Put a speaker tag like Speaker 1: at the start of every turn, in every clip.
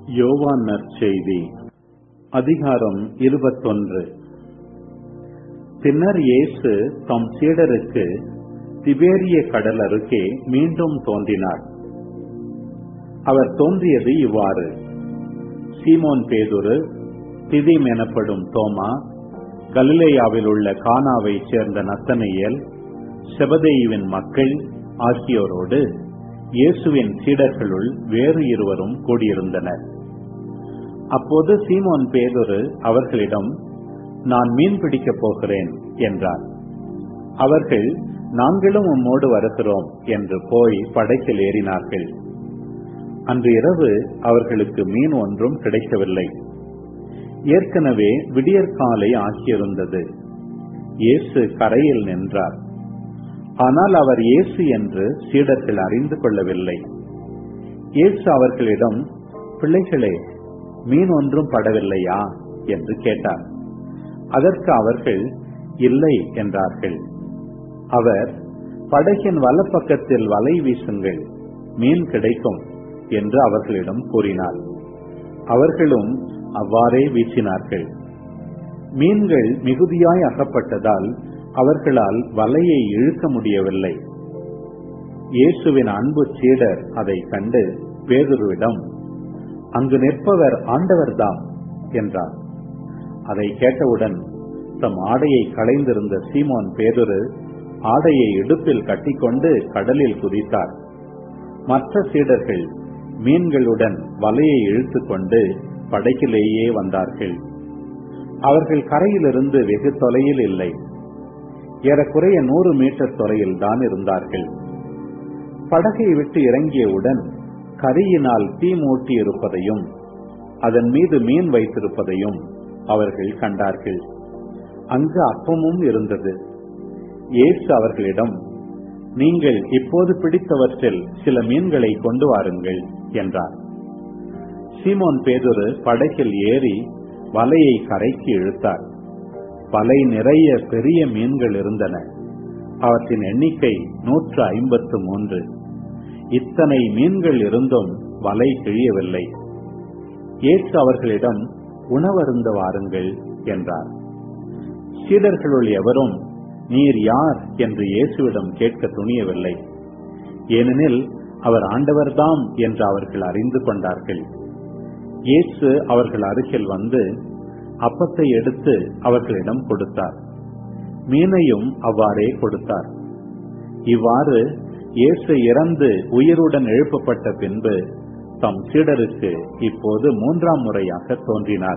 Speaker 1: யோவான் நற்செய்தி அதிகாரம் இருபத்தொன்று பின்னர் இயேசு தம் சீடருக்கு திபேரிய கடல் அருகே மீண்டும் தோன்றினார் அவர் தோன்றியது இவ்வாறு சீமோன் பேதுரு திதிம் எனப்படும் தோமா கலிலேயாவில் உள்ள கானாவைச் சேர்ந்த நத்தனையல் செபதேயுவின் மக்கள் ஆகியோரோடு இயேசுவின் சீடர்களுள் வேறு இருவரும் கூடியிருந்தனர் அப்போது சீமோன் பேதுரு அவர்களிடம் நான் மீன் பிடிக்கப் போகிறேன் என்றார் அவர்கள் நாங்களும் உம்மோடு வருகிறோம் என்று போய் படகில் ஏறினார்கள் அன்று இரவு அவர்களுக்கு மீன் ஒன்றும் கிடைக்கவில்லை ஏற்கனவே விடியற்காலை ஆகியிருந்தது இயேசு கரையில் நின்றார் ஆனால் அவர் இயேசு என்று சீடர்கள் அறிந்து கொள்ளவில்லை இயேசு அவர்களிடம் பிள்ளைகளே மீன் ஒன்றும் படவில்லையா என்று கேட்டார் அதற்கு அவர்கள் இல்லை என்றார்கள் அவர் படகின் வலப்பக்கத்தில் வலை வீசுங்கள் மீன் கிடைக்கும் என்று அவர்களிடம் கூறினார் அவர்களும் அவ்வாறே வீசினார்கள் மீன்கள் மிகுதியாய் அகப்பட்டதால் அவர்களால் வலையை இழுக்க முடியவில்லை இயேசுவின் அன்பு சீடர் அதை கண்டு பேதுருவிடம் அங்கு நிற்பவர் ஆண்டவர்தாம் என்றார் அதை கேட்டவுடன் தம் ஆடையை களைந்திருந்த சீமோன் பேதுரு ஆடையை இடுப்பில் கட்டிக்கொண்டு கடலில் குதித்தார் மற்ற சீடர்கள் மீன்களுடன் வலையை இழுத்துக்கொண்டு படகிலேயே வந்தார்கள் அவர்கள் கரையிலிருந்து வெகு தொலையில் இல்லை ஏறக்குறைய நூறு மீட்டர் தொலையில் தான் இருந்தார்கள் படகை விட்டு இறங்கியவுடன் கரியினால் தீ மூட்டி இருப்பதையும் அதன் மீது மீன் வைத்திருப்பதையும் அவர்கள் கண்டார்கள் அங்கு அப்பமும் இருந்தது இயேசு அவர்களிடம் நீங்கள் இப்போது பிடித்தவற்றில் சில மீன்களை கொண்டு வாருங்கள் என்றார் சீமோன் பேதுரு படகில் ஏறி வலையை கரைக்கு இழுத்தார் வலை நிறைய பெரிய மீன்கள் இருந்தன அவற்றின் எண்ணிக்கை நூற்று ஐம்பத்து மூன்று இத்தனை மீன்கள் இருந்தும் வலை கிழியவில்லை இயேசு அவர்களிடம் உணவருந்த வாருங்கள் என்றார் சீடர்களுள் எவரும் நீர் யார் என்று இயேசுவிடம் கேட்க துணியவில்லை ஏனெனில் அவர் ஆண்டவர்தாம் என்று அவர்கள் அறிந்து கொண்டார்கள் இயேசு அவர்கள் அருகில் வந்து அப்பத்தை எடுத்து அவர்களிடம் கொடுத்தார் மீனையும் அவ்வாறே கொடுத்தார் இவ்வாறு இயேசு இறந்து உயிருடன் எழுப்பப்பட்ட பின்பு தம் சீடருக்கு இப்போது மூன்றாம் முறையாக தோன்றினார்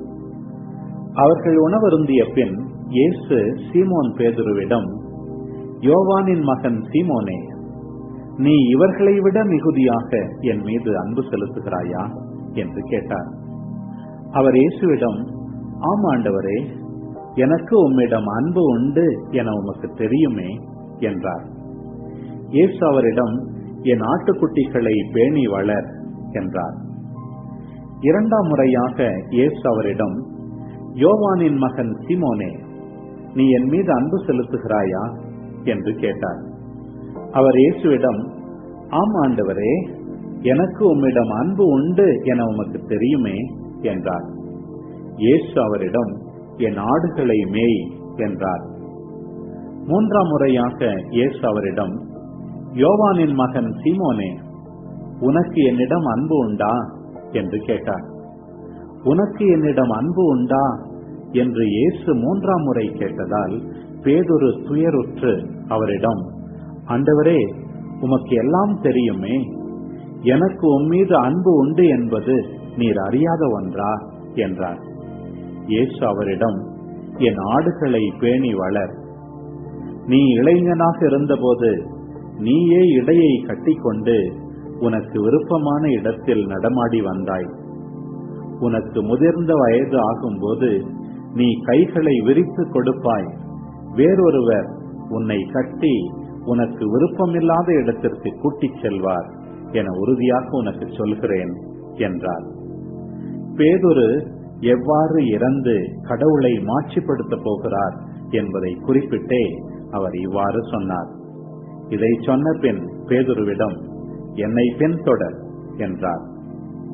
Speaker 1: அவர்கள் உணவருந்திய பின் இயேசு சீமோன் பேதுருவிடம் யோவானின் மகன் சீமோனே நீ இவர்களை விட மிகுதியாக என் மீது அன்பு செலுத்துகிறாயா என்று கேட்டார் அவர் இயேசுவிடம் ஆம் ஆண்டவரே எனக்கு உம்மிடம் அன்பு உண்டு என உமக்கு தெரியுமே என்றார் இயேசு அவரிடம் என் ஆட்டுக்குட்டிகளை பேணி வளர் என்றார் இரண்டாம் முறையாக இயேசு அவரிடம் யோவானின் மகன் சிமோனே நீ என் மீது அன்பு செலுத்துகிறாயா என்று கேட்டார் அவர் இயேசுவிடம் ஆம் ஆண்டவரே எனக்கு உம்மிடம் அன்பு உண்டு என உமக்கு தெரியுமே என்றார் இயேசு அவரிடம் என் ஆடுகளை மேய் என்றார் மூன்றாம் முறையாக இயேசு அவரிடம் யோவானின் மகன் சீமோனே உனக்கு என்னிடம் அன்பு உண்டா என்று கேட்டார் உனக்கு என்னிடம் அன்பு உண்டா என்று இயேசு மூன்றாம் முறை கேட்டதால் பேதொரு துயருற்று அவரிடம் ஆண்டவரே உமக்கு எல்லாம் தெரியுமே எனக்கு உம்மீது அன்பு உண்டு என்பது நீர் அறியாத ஒன்றா என்றார் இயேசு அவரிடம் என் ஆடுகளை பேணி வளர் நீ இளைஞனாக இருந்தபோது நீயே இடையை கட்டிக்கொண்டு உனக்கு விருப்பமான இடத்தில் நடமாடி வந்தாய் உனக்கு முதிர்ந்த வயது ஆகும்போது நீ கைகளை விரித்து கொடுப்பாய் வேறொருவர் உன்னை கட்டி உனக்கு விருப்பமில்லாத இடத்திற்கு கூட்டிச் செல்வார் என உறுதியாக உனக்கு சொல்கிறேன் என்றார் பேதொரு எவ்வாறு இறந்து கடவுளை மாட்சிப்படுத்தப் போகிறார் என்பதை குறிப்பிட்டே அவர் இவ்வாறு சொன்னார் இதை சொன்ன பின் பேதுருவிடம் என்னை பின்தொடர் என்றார்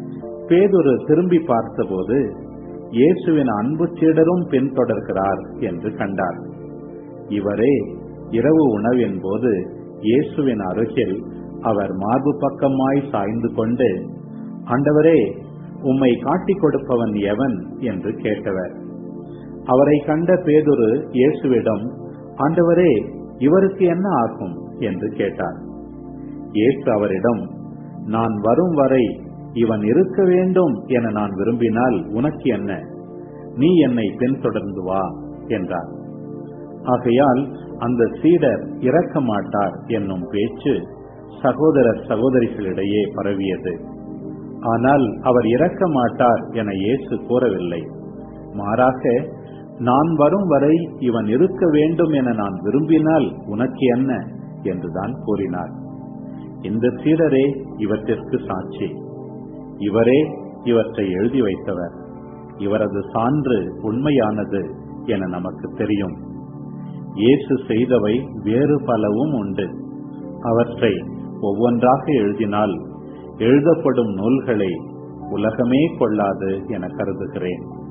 Speaker 1: பேதுரு திரும்பி பார்த்தபோது இயேசுவின் அன்பு சீடரும் பின்தொடர்கிறார் என்று கண்டார் இவரே இரவு உணவின் போது இயேசுவின் அருகில் அவர் மார்பு பக்கமாய் சாய்ந்து கொண்டு ஆண்டவரே உம்மை காட்டிக் கொடுப்பவன் எவன் என்று கேட்டவர் அவரை கண்ட பேதுரு இயேசுவிடம் ஆண்டவரே இவருக்கு என்ன ஆகும் என்று கேட்டார் இயேசு அவரிடம் நான் வரும் வரை இவன் இருக்க வேண்டும் என நான் விரும்பினால் உனக்கு என்ன நீ என்னை பின்தொடர்ந்து வா என்றார் ஆகையால் அந்த சீடர் இறக்க மாட்டார் என்னும் பேச்சு சகோதரர் சகோதரிகளிடையே பரவியது ஆனால் அவர் இறக்க மாட்டார் என இயேசு கூறவில்லை மாறாக நான் வரும் வரை இவன் இருக்க வேண்டும் என நான் விரும்பினால் உனக்கு என்ன என்றுதான் கூறினார் இந்த சீடரே இவற்றிற்கு சாட்சி இவரே இவற்றை எழுதி வைத்தவர் இவரது சான்று உண்மையானது என நமக்கு தெரியும் இயேசு செய்தவை வேறு பலவும் உண்டு அவற்றை ஒவ்வொன்றாக எழுதினால் எழுதப்படும் நூல்களை உலகமே கொள்ளாது என கருதுகிறேன்